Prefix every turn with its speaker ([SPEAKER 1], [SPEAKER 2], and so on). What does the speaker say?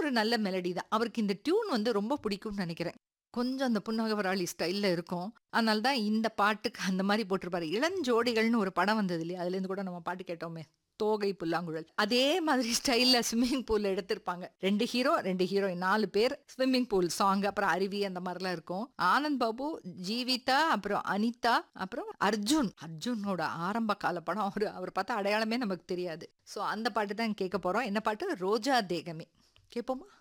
[SPEAKER 1] ஒரு நல்ல மெலடி தான் அவருக்கு இந்த டியூன் வந்து ரொம்ப பிடிக்கும்னு நினைக்கிறேன் கொஞ்சம் அந்த புன்னகவராளி ஸ்டைல்ல இருக்கும் அதனால தான் இந்த பாட்டுக்கு அந்த மாதிரி போட்டிருப்பாரு இளஞ்சோடிகள்னு ஒரு படம் வந்தது இல்லையா அதுல இருந்து கூட நம்ம பாட்டு கேட்டோமே தோகை புல்லாங்குழல் அதே மாதிரி ஸ்டைல்ல ஸ்விம்மிங் பூல்ல எடுத்திருப்பாங்க ரெண்டு ஹீரோ ரெண்டு ஹீரோயின் நாலு பேர் ஸ்விம்மிங் பூல் சாங் அப்புறம் அருவி அந்த மாதிரிலாம் இருக்கும் ஆனந்த் பாபு ஜீவிதா அப்புறம் அனிதா அப்புறம் அர்ஜுன் அர்ஜுனோட ஆரம்ப கால படம் அவரு அவர் பார்த்தா அடையாளமே நமக்கு தெரியாது ஸோ அந்த பாட்டு தான் கேட்க போறோம் என்ன பாட்டு ரோஜா தேகமே கேட்போமா